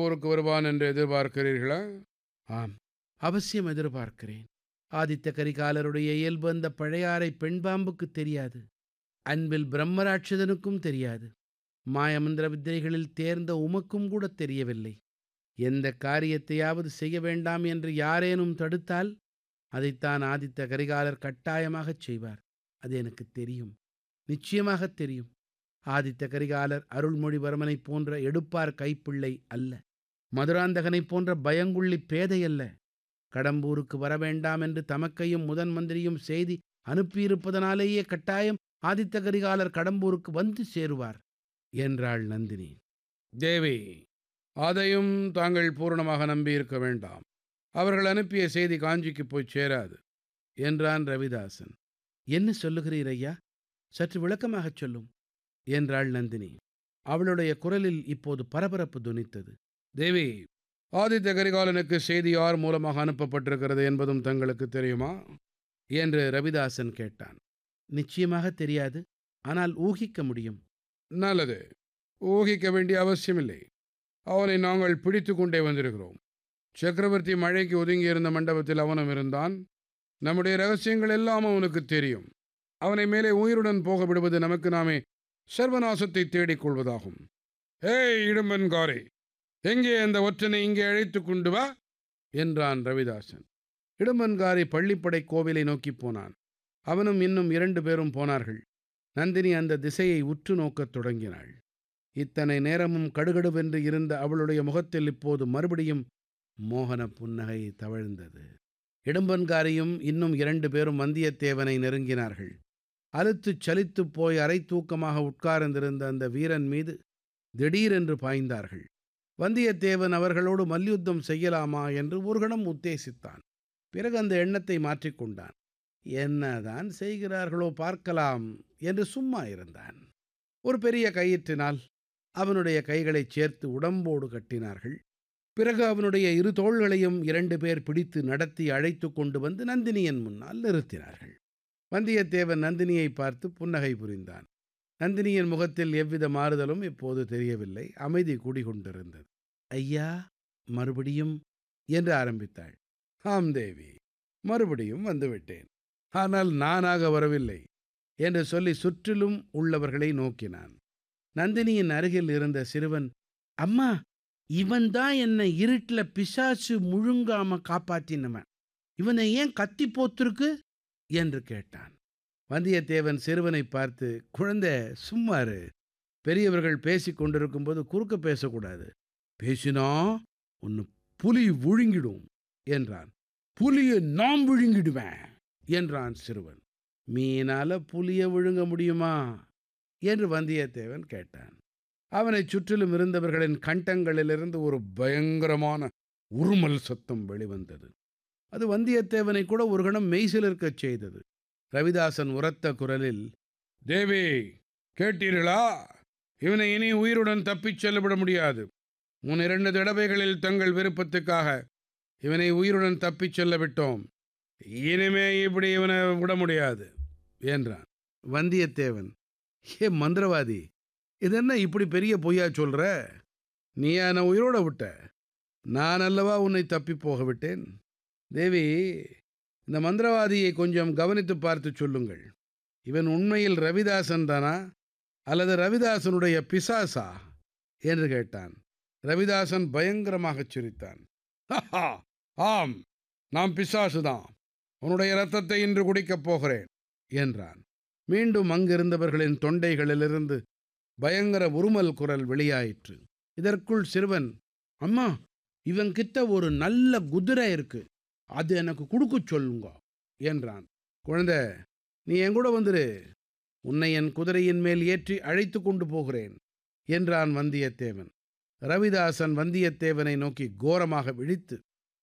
கடம்பூருக்கு வருவான் என்று எதிர்பார்க்கிறீர்களா ஆம் அவசியம் எதிர்பார்க்கிறேன் ஆதித்த கரிகாலருடைய இயல்பு அந்த பழையாறை பெண்பாம்புக்கு தெரியாது அன்பில் பிரம்மராட்சதனுக்கும் தெரியாது மாயமந்திர வித்தைகளில் தேர்ந்த உமக்கும் கூட தெரியவில்லை எந்த காரியத்தையாவது செய்ய வேண்டாம் என்று யாரேனும் தடுத்தால் அதைத்தான் ஆதித்த கரிகாலர் கட்டாயமாகச் செய்வார் அது எனக்கு தெரியும் நிச்சயமாகத் தெரியும் ஆதித்த கரிகாலர் அருள்மொழிவர்மனைப் போன்ற எடுப்பார் கைப்பிள்ளை அல்ல மதுராந்தகனைப் போன்ற பயங்குள்ளி பேதை அல்ல கடம்பூருக்கு வரவேண்டாம் என்று தமக்கையும் முதன் மந்திரியும் செய்தி அனுப்பியிருப்பதனாலேயே கட்டாயம் ஆதித்த கரிகாலர் கடம்பூருக்கு வந்து சேருவார் என்றாள் நந்தினி தேவி அதையும் தாங்கள் பூரணமாக நம்பியிருக்க வேண்டாம் அவர்கள் அனுப்பிய செய்தி காஞ்சிக்கு போய் சேராது என்றான் ரவிதாசன் என்ன சொல்லுகிறீர் ஐயா சற்று விளக்கமாகச் சொல்லும் என்றாள் நந்தினி அவளுடைய குரலில் இப்போது பரபரப்பு துனித்தது தேவி ஆதித்த கரிகாலனுக்கு செய்தி யார் மூலமாக அனுப்பப்பட்டிருக்கிறது என்பதும் தங்களுக்கு தெரியுமா என்று ரவிதாசன் கேட்டான் நிச்சயமாக தெரியாது ஆனால் ஊகிக்க முடியும் நல்லது ஊகிக்க வேண்டிய அவசியமில்லை அவனை நாங்கள் பிடித்து கொண்டே வந்திருக்கிறோம் சக்கரவர்த்தி மழைக்கு ஒதுங்கியிருந்த மண்டபத்தில் அவனும் இருந்தான் நம்முடைய ரகசியங்கள் எல்லாம் அவனுக்கு தெரியும் அவனை மேலே உயிருடன் போக விடுவது நமக்கு நாமே சர்வநாசத்தை தேடிக் கொள்வதாகும் ஏய் இடும்பன்காரே எங்கே அந்த ஒற்றனை இங்கே அழைத்துக் கொண்டு வா என்றான் ரவிதாசன் இடும்பன்காரி பள்ளிப்படை கோவிலை நோக்கிப் போனான் அவனும் இன்னும் இரண்டு பேரும் போனார்கள் நந்தினி அந்த திசையை உற்று நோக்கத் தொடங்கினாள் இத்தனை நேரமும் கடுகடுவென்று இருந்த அவளுடைய முகத்தில் இப்போது மறுபடியும் மோகன புன்னகை தவழ்ந்தது இடும்பன்காரியும் இன்னும் இரண்டு பேரும் வந்தியத்தேவனை நெருங்கினார்கள் அலுத்துச் சலித்துப் போய் அரை தூக்கமாக உட்கார்ந்திருந்த அந்த வீரன் மீது திடீரென்று பாய்ந்தார்கள் வந்தியத்தேவன் அவர்களோடு மல்யுத்தம் செய்யலாமா என்று ஒரு கணம் உத்தேசித்தான் பிறகு அந்த எண்ணத்தை மாற்றிக்கொண்டான் என்னதான் செய்கிறார்களோ பார்க்கலாம் என்று சும்மா இருந்தான் ஒரு பெரிய கயிற்றினால் அவனுடைய கைகளைச் சேர்த்து உடம்போடு கட்டினார்கள் பிறகு அவனுடைய இரு தோள்களையும் இரண்டு பேர் பிடித்து நடத்தி அழைத்து கொண்டு வந்து நந்தினியின் முன்னால் நிறுத்தினார்கள் வந்தியத்தேவன் நந்தினியை பார்த்து புன்னகை புரிந்தான் நந்தினியின் முகத்தில் எவ்வித மாறுதலும் இப்போது தெரியவில்லை அமைதி குடிகொண்டிருந்தது ஐயா மறுபடியும் என்று ஆரம்பித்தாள் ஆம் தேவி மறுபடியும் வந்துவிட்டேன் ஆனால் நானாக வரவில்லை என்று சொல்லி சுற்றிலும் உள்ளவர்களை நோக்கினான் நந்தினியின் அருகில் இருந்த சிறுவன் அம்மா இவன்தான் என்னை இருட்டில் பிசாசு முழுங்காம காப்பாத்தினவன் இவனை ஏன் கத்தி போத்திருக்கு என்று கேட்டான் வந்தியத்தேவன் சிறுவனை பார்த்து குழந்தை சும்மாரு பெரியவர்கள் பேசிக் கொண்டிருக்கும்போது குறுக்க பேசக்கூடாது பேசினா உன்னை புலி விழுங்கிடும் என்றான் புலியை நாம் விழுங்கிடுவேன் என்றான் சிறுவன் மீனால புலிய விழுங்க முடியுமா என்று வந்தியத்தேவன் கேட்டான் அவனைச் சுற்றிலும் இருந்தவர்களின் கண்டங்களிலிருந்து ஒரு பயங்கரமான உருமல் சத்தம் வெளிவந்தது அது வந்தியத்தேவனை கூட ஒரு கணம் மெய்சிலிருக்கச் செய்தது ரவிதாசன் உரத்த குரலில் தேவி கேட்டீர்களா இவனை இனி உயிருடன் தப்பிச் செல்லவிட முடியாது முன் இரண்டு தடவைகளில் தங்கள் விருப்பத்துக்காக இவனை உயிருடன் தப்பிச் செல்ல விட்டோம் இனிமே இப்படி இவனை விட முடியாது என்றான் வந்தியத்தேவன் ஏ மந்திரவாதி இதென்ன இப்படி பெரிய பொய்யா சொல்ற நீ என்னை உயிரோட விட்ட நான் அல்லவா உன்னை தப்பி போக விட்டேன் தேவி இந்த மந்திரவாதியை கொஞ்சம் கவனித்து பார்த்து சொல்லுங்கள் இவன் உண்மையில் ரவிதாசன் தானா அல்லது ரவிதாசனுடைய பிசாசா என்று கேட்டான் ரவிதாசன் பயங்கரமாகச் சிரித்தான் "ஹஹா, ஆம் நாம் பிசாசுதான் உன்னுடைய இரத்தத்தை இன்று குடிக்கப் போகிறேன் என்றான் மீண்டும் அங்கிருந்தவர்களின் தொண்டைகளிலிருந்து பயங்கர உருமல் குரல் வெளியாயிற்று இதற்குள் சிறுவன் அம்மா இவன் கிட்ட ஒரு நல்ல குதிரை இருக்கு அது எனக்கு கொடுக்க சொல்லுங்க என்றான் குழந்தை நீ என் கூட வந்துரு உன்னை என் குதிரையின் மேல் ஏற்றி அழைத்து கொண்டு போகிறேன் என்றான் வந்தியத்தேவன் ரவிதாசன் வந்தியத்தேவனை நோக்கி கோரமாக விழித்து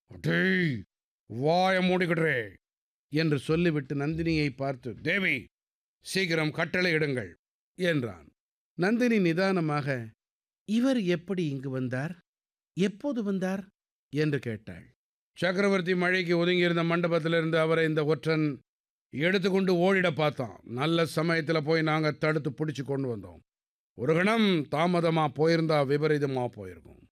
டேய் வாய மூடிக்கிடுறே என்று சொல்லிவிட்டு நந்தினியை பார்த்து தேவி சீக்கிரம் கட்டளை இடுங்கள் என்றான் நந்தினி நிதானமாக இவர் எப்படி இங்கு வந்தார் எப்போது வந்தார் என்று கேட்டாள் சக்கரவர்த்தி மழைக்கு ஒதுங்கியிருந்த மண்டபத்திலிருந்து அவரை இந்த ஒற்றன் எடுத்துக்கொண்டு ஓடிட பார்த்தான் நல்ல சமயத்தில் போய் நாங்கள் தடுத்து பிடிச்சு கொண்டு வந்தோம் ஒரு கணம் தாமதமாக போயிருந்தா விபரீதமாக போயிருக்கும்